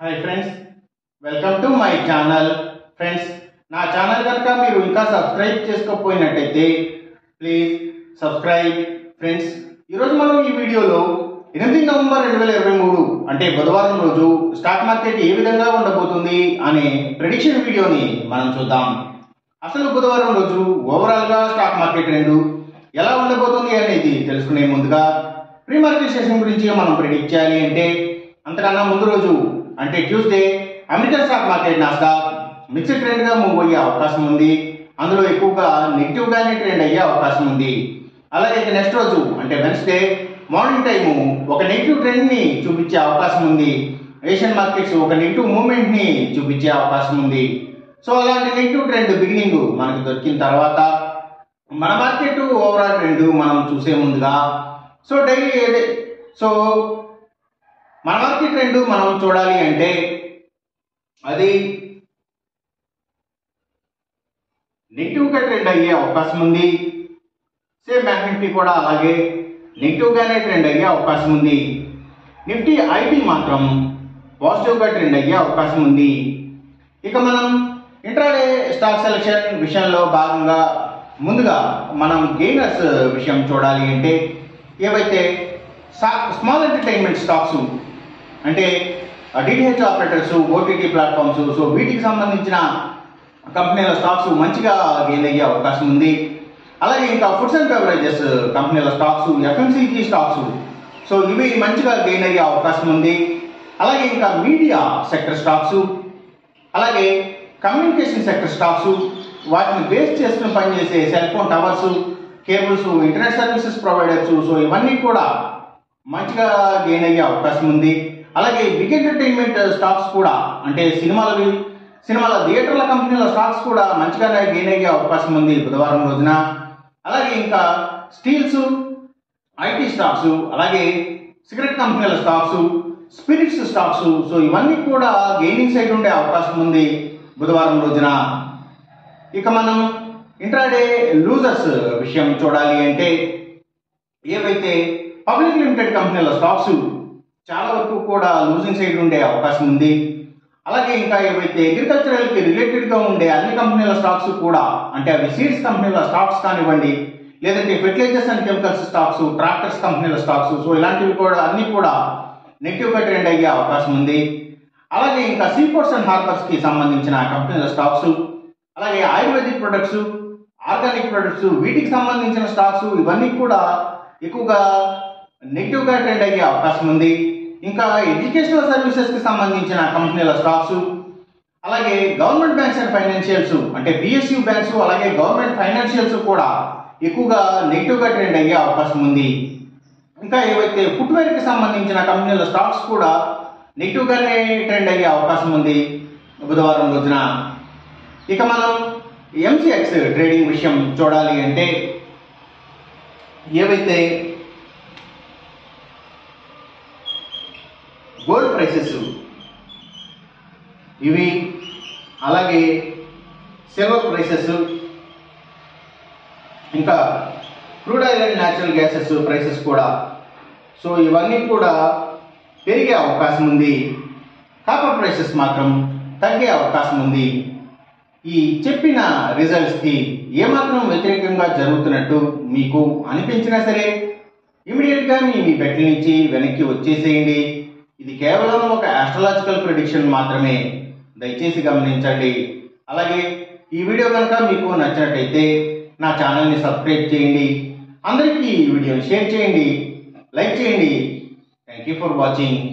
hi friends welcome to my channel friends నా channel కనుక మీరు ఇంకా సబ్స్క్రైబ్ చేసుకోకపోయినట్టయితే ప్లీజ్ సబ్స్క్రైబ్ ఫ్రెండ్స్ ఈరోజు మనం ఈ వీడియోలో ఎనిమిది నవంబర్ రెండు వేల ఇరవై మూడు అంటే బుధవారం రోజు స్టాక్ మార్కెట్ ఏ విధంగా ఉండబోతుంది అనే ప్రెడిక్షన్ వీడియోని మనం చూద్దాం అసలు బుధవారం రోజు ఓవరాల్ గా స్టాక్ మార్కెట్ రెండు ఎలా ఉండబోతుంది అనేది తెలుసుకునే ముందుగా ప్రీ మార్కెట్ సెషన్ గురించి మనం ప్రిడిక్ట్ చేయాలి అంటే అంతకన్నా ముందు రోజు అంటే Tuesday American stock market Nasdaq mixed trend గా మూవ్ అయ్యే అవకాశం ఉంది అందులో ఎక్కువగా నెగిటివ్ గానే ట్రెండ్ అయ్యే అవకాశం ఉంది అలాగే ఇక నెక్స్ట్ రోజు అంటే వెన్స్డే మార్నింగ్ టైము ఒక నెగిటివ్ ట్రెండ్ ని చూపించే అవకాశం ఉంది ఏషియన్ మార్కెట్స్ ఒక నెగిటివ్ మూవ్మెంట్ ని చూపించే అవకాశం ఉంది సో అలాంటి నెగిటివ్ ట్రెండ్ బిగినింగ్ మనకు దొరికిన తర్వాత మన మార్కెట్ ఓవరాల్ ట్రెండ్ మనం చూసే ముందుగా సో డైలీ ఏదే సో మన మార్కెట్ ట్రెండ్ మనం చూడాలి అంటే అది నెగిటివ్గా ట్రెండ్ అయ్యే అవకాశం ఉంది సేమ్ బ్యాంక్ నిఫ్టీ కూడా అలాగే నెగిటివ్గానే ట్రెండ్ అయ్యే అవకాశం ఉంది నిఫ్టీ ఐటీ మాత్రం పాజిటివ్గా ట్రెండ్ అయ్యే అవకాశం ఉంది ఇక మనం ఇంట్రాడే స్టాక్ సెలెక్షన్ విషయంలో భాగంగా ముందుగా మనం గెయినర్స్ విషయం చూడాలి అంటే ఏవైతే స్మాల్ ఎంటర్టైన్మెంట్ స్టాక్స్ అంటే DTH operators OTT platforms so వీటికి సంబంధించిన కంపెనీల స్టాక్స్ మంచిగా గెయిన్ అయ్యే అవకాశం ఉంది అలాగే ఇంకా ఫుడ్స్ అండ్ బెవరేజెస్ కంపెనీల స్టాక్స్ ఎఫ్ఎంసీజీ స్టాక్స్ సో ఇవి మంచిగా గెయిన్ అయ్యే అవకాశం ఉంది అలాగే ఇంకా మీడియా సెక్టర్ స్టాక్స్ అలాగే కమ్యూనికేషన్ సెక్టర్ స్టాక్స్ వాటిని బేస్ చేసుకుని పనిచేసే cell phone towers cables internet services providers so ఇవన్నీ కూడా మంచిగా గెయిన్ అయ్యే అవకాశం ఉంది అలాగే బిగ్ ఎంటర్టైన్మెంట్ స్టాక్స్ కూడా అంటే సినిమాలవి సినిమాల థియేటర్ల కంపెనీల స్టాక్స్ కూడా మంచిగానే గెయిన్ అయ్యే అవకాశం ఉంది బుధవారం రోజున అలాగే ఇంకా స్టీల్స్ ఐటీ స్టాక్స్ అలాగే సిగరెట్ కంపెనీల స్టాక్స్ స్పిరిట్స్ స్టాక్స్ సో ఇవన్నీ కూడా గెయినింగ్ సైడ్ ఉండే అవకాశం ఉంది బుధవారం రోజున ఇక మనం ఇంట్రాడే లూజర్స్ విషయం చూడాలి అంటే ఏవైతే పబ్లిక్ లిమిటెడ్ కంపెనీల స్టాక్స్ చాలా వరకు కూడా లూజింగ్ సైడ్ ఉండే అవకాశం ఉంది అలాగే ఇంకా ఏవైతే అగ్రికల్చరల్ కి రిలేటెడ్ గా ఉండే అన్ని కంపెనీల స్టాక్స్ కూడా అంటే అవి సీడ్స్ కంపెనీల స్టాక్స్ కానివ్వండి లేదంటే fertilizers and chemicals stocks tractors కంపెనీల స్టాక్స్ సో ఇలాంటివి కూడా అన్ని కూడా నెగిటివ్ గా ట్రెండ్ అయ్యే అవకాశం ఉంది అలాగే ఇంకా సీపోర్ట్స్ అండ్ హార్బర్స్ కి సంబంధించిన కంపెనీల స్టాక్స్ అలాగే ఆయుర్వేదిక్ ప్రొడక్ట్స్ ఆర్గానిక్ ప్రొడక్ట్స్ వీటికి సంబంధించిన స్టాక్స్ ఇవన్నీ కూడా ఎక్కువగా నెగిటివ్ గా ట్రెండ్ అయ్యే అవకాశం ఉంది ఇంకా ఎడ్యుకేషనల్ సర్వీసెస్ కి సంబంధించిన కంపెనీల స్టాక్స్ అలాగే గవర్నమెంట్ బ్యాంక్స్ అండ్ ఫైనాన్షియల్స్ అంటే పిఎస్యు బ్యాంక్స్ అలాగే గవర్నమెంట్ ఫైనాన్షియల్స్ కూడా ఎక్కువగా నెగిటివ్ గా ట్రెండ్ అయ్యే అవకాశం ఉంది ఇంకా ఏవైతే ఫుట్వేర్ కి సంబంధించిన కంపెనీల స్టాక్స్ కూడా నెగిటివ్ గానే ట్రెండ్ అయ్యే అవకాశం ఉంది బుధవారం రోజున ఇక మనం ఎంసీఎక్స్ ట్రేడింగ్ విషయం చూడాలి అంటే ఏవైతే గోల్డ్ ప్రైసెస్ ఇవి అలాగే సిల్వర్ ప్రైసెస్ ఇంకా crude oil and natural gases prices కూడా సో ఇవన్నీ కూడా పెరిగే అవకాశం ఉంది కాపర్ ప్రైసెస్ మాత్రం తగ్గే అవకాశం ఉంది ఈ చెప్పిన రిజల్ట్స్కి ఏమాత్రం వ్యతిరేకంగా జరుగుతున్నట్టు మీకు అనిపించినా సరే ఇమీడియట్గా మీ మీ బెట్ల నుంచి వెనక్కి వచ్చేసేయండి ఇది కేవలం ఒక ఆస్ట్రలాజికల్ ప్రిడిక్షన్ మాత్రమే దయచేసి గమనించండి అలాగే ఈ వీడియో కనుక మీకు నచ్చినట్టయితే నా ఛానల్ని సబ్స్క్రైబ్ చేయండి అందరికీ ఈ వీడియోని షేర్ చేయండి లైక్ చేయండి థ్యాంక్ యూ ఫర్ వాచింగ్